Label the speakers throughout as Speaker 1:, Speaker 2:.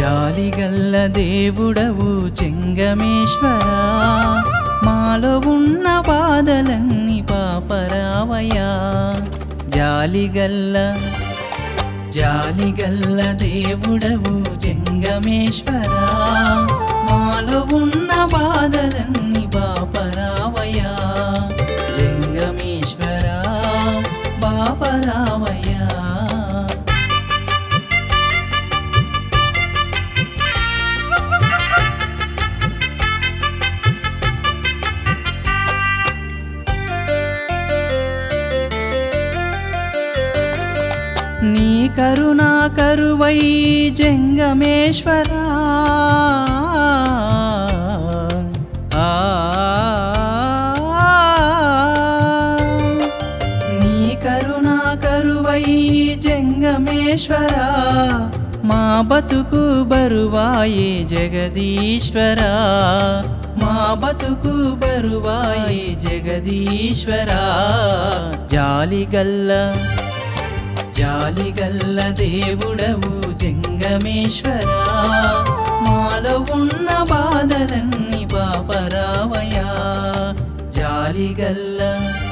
Speaker 1: జాలిగల్ల దేవుడవు చెంగమేశ్వరా మాలో ఉన్న బాధలన్నీ పాపరావయ్యా జాలిగల్ల జాలిగల్ల దేవుడవు జంగమేశ్వరా మాలో ఉన్న బాధలన్నీ బాపరావయ్యా జంగమేశ్వరా బాపరావయ్యా నీ కరుణా కరువై జంగమేశ్వరా ఆ, నీ కరుణా కరువై జంగమేశ్వరా మా బతుకు బరువాయే జగదీశ్వరా మా బతుకు బరువాయే జగదీశ్వరా జాలిగల్ల జాలిగల్ల దేవుడవు జంగమేశ్వరా మాలో ఉన్న బాధలన్నీ బాపరావయా జాలిగల్ల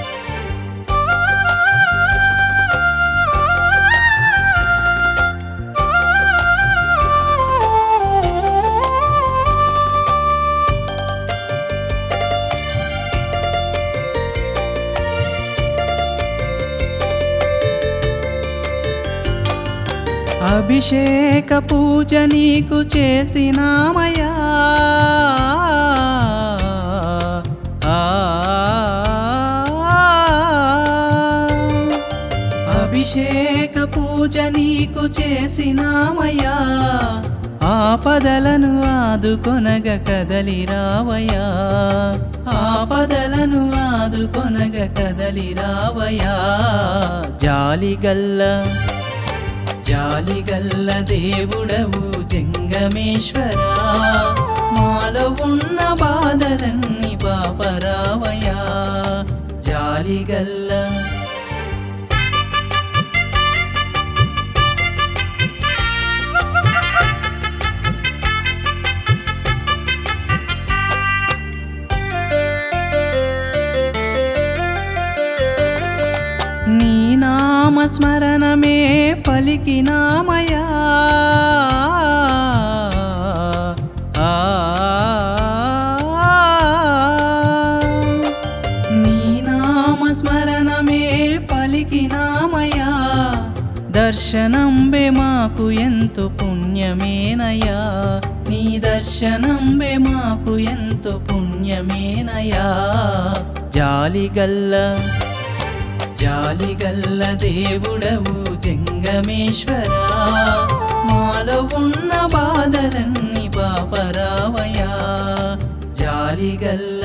Speaker 1: అభిషేక పూజ నీకు చేసినామయా ఆ, అభిషేక పూజ నీకు చేసినామయా ఆపదలను ఆదుకొనగ కదలి రావయా ఆపదలను ఆదుకొనగ కదలి రావయా జాలిగల్ల జాలిగల్ల దేవుడవు జంగమేశ్వరా మాలో ఉన్న బాధలన్నీ బాపరావయా జాలిగల్ల నీ నామస్మరణమే పలికినామయా ఆ, నీ నామస్మరణమే పలికినామయా దర్శనంబే మాకు ఎంతో పుణ్యమేనయా నీ దర్శనంబే మాకు ఎంతో పుణ్యమేనయా జాలిగల్ల జాలిగల్ల దేవుడవు జంగమేశ్వరా మాలో ఉన్న బాధలన్నీ బాపరావయా జాలిగల్ల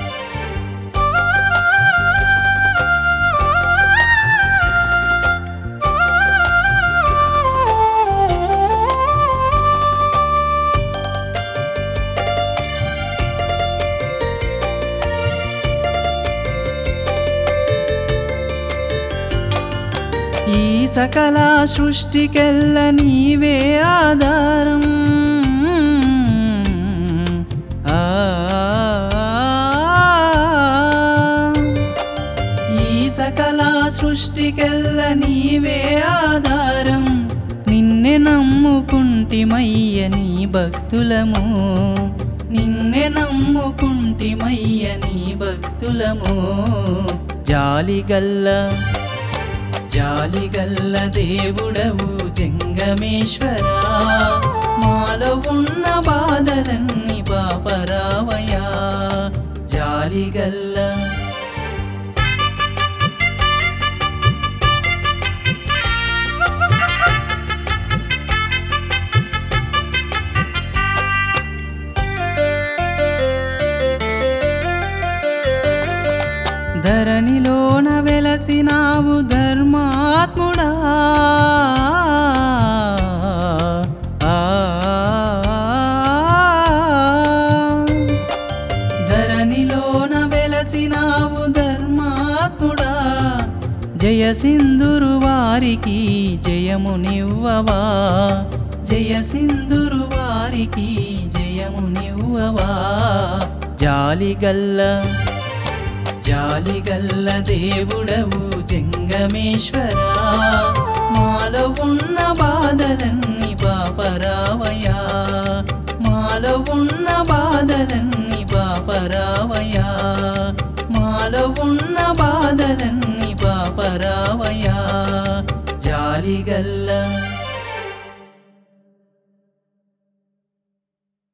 Speaker 1: ఈ సకల సృష్టికెల్ల నీవే ఆధారం ఆ, ఈ సకల సృష్టికెల్ల నీవే ఆధారం నిన్నే నమ్ముకుంటిమయ్య నీ భక్తులము నిన్నే నమ్ముకుంటిమయ్య నీ భక్తులము జాలిగల్ల జాలిగల్ల దేవుడవు జంగమేశ్వరా మాలో ఉన్న బాధలన్నీ బాపరావయా జాలిగల్ల ధరణిలోన వెలసినావు ధర్మాత్ముడా ఆ, ధరణిలోన వెలసినావు ధర్మాత్ముడా జయ సింధురు వారికి జయమునివ్వవా జయ సింధురు వారికి జయము నివ్వవా జాలిగల్ల జాలిగల్ల దేవుడవు జంగమేశ్వరా మాలో ఉన్న బాధలన్నీ పాపరావయా మాలో ఉన్న బాధలన్నీ